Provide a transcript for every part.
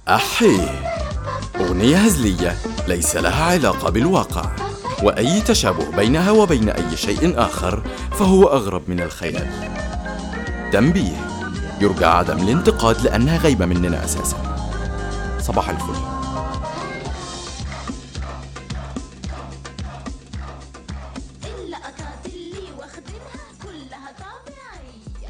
أحيه أغنية هزلية ليس لها علاقة بالواقع وأي تشابه بينها وبين أي شيء آخر فهو أغرب من الخيال تنبيه يرجى عدم الانتقاد لأنها غيبة مننا أساسا صباح الفل اللقطات اللي واخدينها كلها طبيعية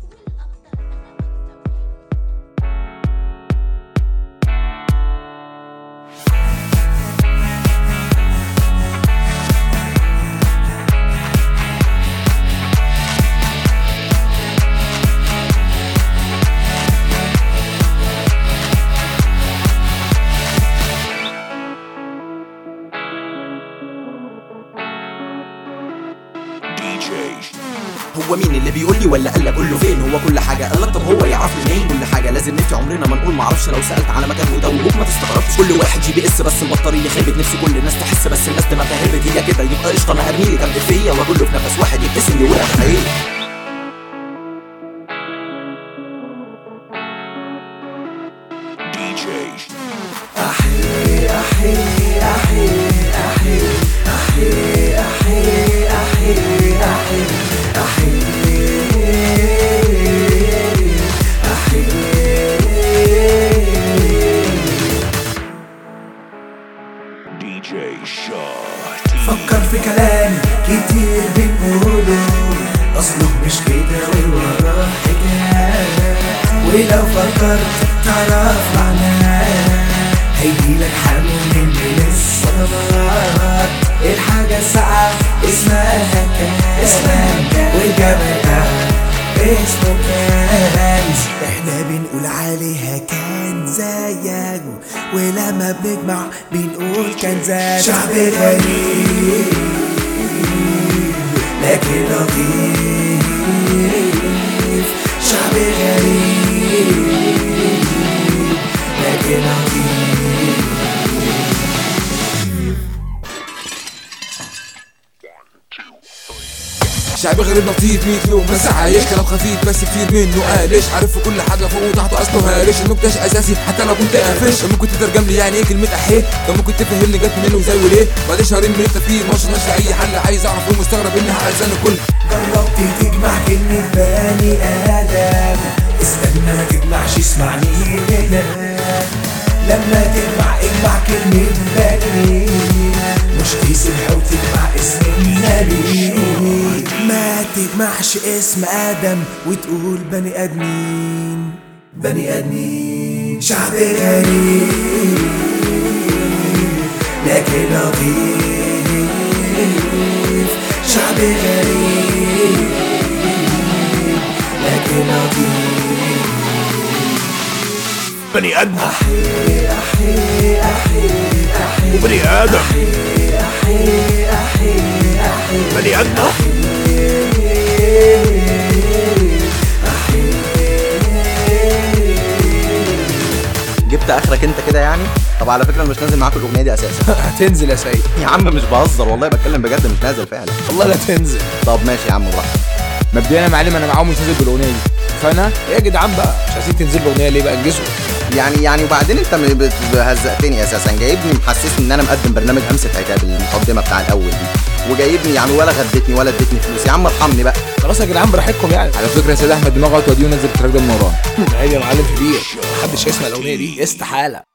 هو مين اللي بيقول لي ولا قال لك قول له فين هو كل حاجه قال لك طب هو يعرف منين كل حاجه لازم نفتي عمرنا ما نقول ما اعرفش لو سالت على مكان ودوبوك ما تستغربش كل واحد جي بي اس بس البطاريه خربت نفسي كل الناس تحس بس الناس دماغها هربت هي كده يبقى قشطه انا هرميلي كام فيا واقول له في نفس واحد يبتسم لي وقع ايه فكر في كلام كتير بنقوله اصله مش كده والوراه حكاية ولو فكرت تعرف معناه هيجيلك حمل من الصدمات الحاجة الساعة اسمها كان والجبل ده اسمه كنز احنا بنقول عليها كان زيك ولما بنجمع بنقول كان زيك شعب غريب لكن لطيف شعب غريب لكن لطيف شعب غريب لطيف 100 يوم بس عايش كلام خفيف بس كتير منه قالش عارف في كل حاجه فوق وتحت اصله هارش النكتة اساسي حتى لو كنت قافش كان ممكن تترجم لي يعني ايه كلمه احيه كان ممكن تفهمني جت منين وازاي وليه بعد شهرين من التفكير ما وصلناش لاي حل عايز اعرف ومستغرب اني هعزان الكل جربت تجمع كلمة بني آدم استنى ما تجمعش اسمعني هنا لما تجمع اجمع كلمة بني مش تسمح وتجمع اسم النبي ما تجمعش اسم آدم وتقول بني آدمين بني آدمين شعب غريب لكن لطيف شعب غريب لكن لطيف بني ادم وبني ادم بني ادم جبت اخرك انت كده يعني طب على فكره انا مش نازل معاكم الاغنيه دي اساسا هتنزل يا سيد يا عم مش بهزر والله بتكلم بجد مش نازل فعلا والله لا تنزل طب ماشي يا عم براحتك مبدئيا يا معلم انا معاهم مش نازل بالاغنيه دي فانا ايه يا جدعان بقى مش عايزين تنزل بالاغنيه ليه بقى انجزوا يعني يعني وبعدين انت م- بت- هزقتني اساسا جايبني محسسني ان انا مقدم برنامج همسه عتاب المقدمه بتاع الاول دي وجايبني يعني ولا غدتني ولا اديتني فلوس يا عم ارحمني بقى خلاص يا جدعان براحتكم يعني على فكره يا سيد احمد دماغه هتوديه ونزل التراك ده من وراه عيب يا معلم كبير محدش يسمع الاغنيه دي استحاله